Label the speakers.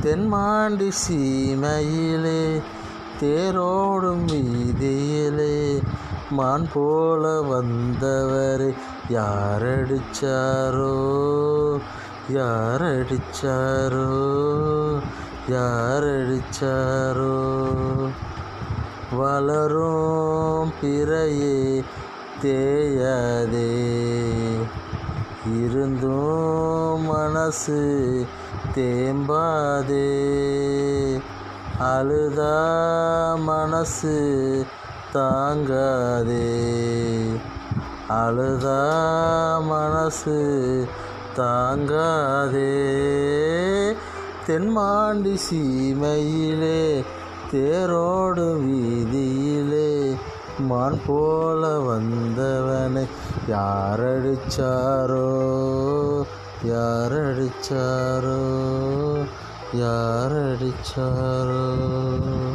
Speaker 1: தென்மாண்டி சீமையிலே தேரோடும் வீதியிலே மான் போல வந்தவரை யாரடிச்சாரோ யாரடிச்சாரோ யாரடிச்சாரோ வளரும் பிறையே தேயாதே இருந்தும் மனசு தேம்பாதே அழுதா மனசு தாங்காதே அழுதா மனசு தாங்காதே தென்மாண்டி சீமையிலே தேரோடு வீதியிலே மான் போல வந்தவனை யாரடிச்சாரோ யாரடிச்சாரோ யாரடிச்சாரோ